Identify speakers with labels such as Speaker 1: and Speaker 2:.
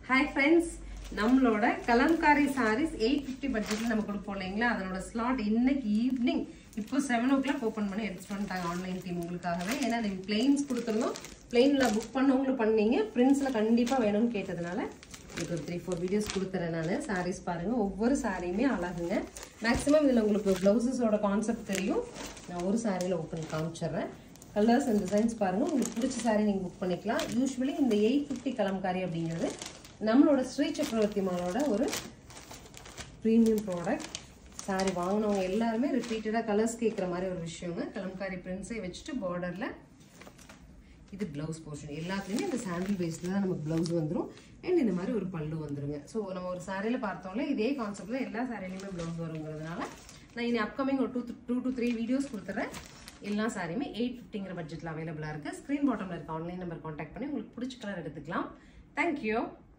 Speaker 1: hi friends நம்மளோட Kalamkari saris eight fifty பட்ஜெட்டில் நம்ம கொடுப்போம் இல்லைங்களா அதனோட ஸ்லாட் இன்னைக்கு ஈவினிங் இப்போ செவன் ஓ கிளாக் ஓப்பன் பண்ணி எடுத்துட்டு வந்துட்டாங்க ஆன்லைன் டீம் உங்களுக்காகவே ஏன்னா நீங்கள் பிளெயின்ஸ் கொடுத்துருந்தோம் பிளெயினில் புக் பண்ணவங்களும் பண்ணீங்க பிரிண்ட்ஸில் கண்டிப்பாக வேணும்னு கேட்டதுனால இப்போ ஒரு த்ரீ ஃபோர் வீடியோஸ் கொடுத்துறேன் நான் சாரீஸ் பாருங்கள் ஒவ்வொரு சாரியுமே அழகுங்க மேக்ஸிமம் இதில் உங்களுக்கு ப்ளவுசஸோட கான்செப்ட் தெரியும் நான் ஒரு சாரியில் ஓப்பன் காமிச்சிடுறேன் கலர்ஸ் அண்ட் டிசைன்ஸ் பாருங்கள் உங்களுக்கு பிடிச்ச சாரி நீங்கள் புக் பண்ணிக்கலாம் யூஸ்வலி இந்த எயிட் ஃபிஃப்டி கலம்காரி அப்படிங்கிறது நம்மளோட ஸ்ரீ சக்கரவர்த்தி மாலோட ஒரு ப்ரீமியம் ப்ராடக்ட் சாரி வாங்கினவங்க எல்லாருமே ரிப்பீட்டடாக கலர்ஸ் கேட்குற மாதிரி ஒரு விஷயங்க கலம்காரி பிரிண்ட்ஸை வச்சுட்டு பார்டரில் இது ப்ளவுஸ் போர்ஷன் எல்லாத்துலேயுமே இந்த சாண்டில் பேஸில் தான் நமக்கு ப்ளவுஸ் வந்துடும் அண்ட் இந்த மாதிரி ஒரு பல்லு வந்துருங்க ஸோ நம்ம ஒரு சாரியில் பார்த்தோம்ல இதே கான்செப்டில் எல்லா சாரிலையுமே ப்ளவுஸ் வருங்கிறதுனால நான் இனி அப்கமிங் ஒரு two two to three videos கொடுத்துட்றேன் எல்லா சாரியுமே எயிட் ஃபிஃப்டிங்கிற பட்ஜெட்டில் அவைலபிளாக இருக்குது ஸ்க்ரீன் பாட்டமில் இருக்க ஆன்லைன் நம்பர் காண்டாக்ட் பண்ணி உங்களுக்கு பிடிச்ச கலர் எடுத்துக்கலாம் தேங்க்யூ